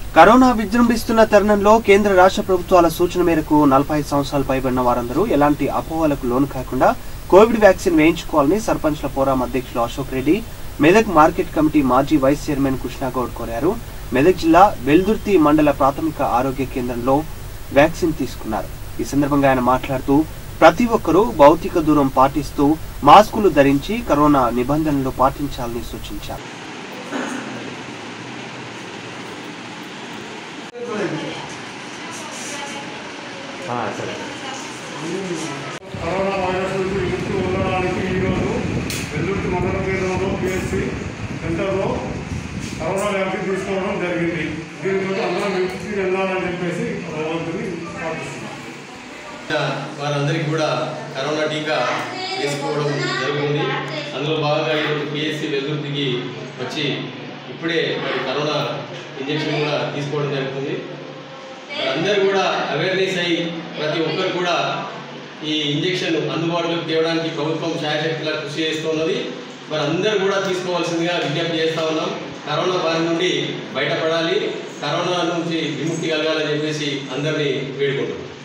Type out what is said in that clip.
corona విజృంభిస్తున్న తరుణంలో కేంద్ర రాష్ట్ర ప్రభుత్వాల సూచన మేరకు నలభై ఐదు సంవత్సరాలు పైబడిన వారందరూ ఎలాంటి అపోహలకు లోను కాకుండా కోవిడ్ వ్యాక్సిన్ వేయించుకోవాలని సర్పంచ్ల ఫోరం అధ్యక్షులు అశోక్ రెడ్డి మెదక్ మార్కెట్ కమిటీ మాజీ వైస్ చైర్మన్ కృష్ణాగౌడ్ కోరారు మెదక్ జిల్లా వెల్దుర్తి మండల ప్రాథమిక ఆరోగ్య కేంద్రంలో వ్యాక్సిన్ తీసుకున్నారు ఈ సందర్భంగా ఆయన మాట్లాడుతూ ప్రతి ఒక్కరూ భౌతిక దూరం పాటిస్తూ మాస్కులు ధరించి కరోనా నిబంధనలు పాటించాలని సూచించారు కరోనా వైరస్ నుంచి విముక్తి ఉండడానికి ఈరోజు వెల్లుర్తి మండల కేంద్రంలో పిఎస్సి సెంటర్లో కరోనా వ్యాక్సిన్ తీసుకోవడం జరిగింది దీనితో అందరం విముక్తి చెందాలని చెప్పేసి భగవంతుని ప్రార్థిస్తున్నాం వారందరికీ కూడా కరోనా టీకా వేసుకోవడం జరుగుతుంది అందులో భాగంగా ఈరోజు పిఎస్సి వెల్దుర్తికి వచ్చి ఇప్పుడే మరి కరోనా ఇంజెక్షన్ కూడా తీసుకోవడం జరుగుతుంది మరి అందరూ కూడా అవేర్నెస్ అయ్యి ప్రతి ఒక్కరు కూడా ఈ ఇంజెక్షన్ అందుబాటులోకి తేవడానికి ప్రభుత్వం ఛాయశక్తిలా కృషి చేస్తున్నది మరి అందరూ కూడా తీసుకోవాల్సిందిగా విజ్ఞప్తి చేస్తా ఉన్నాం కరోనా బారి నుండి బయటపడాలి కరోనా నుంచి విముక్తి కలగాలని చెప్పేసి అందరినీ వేడుకుంటున్నాం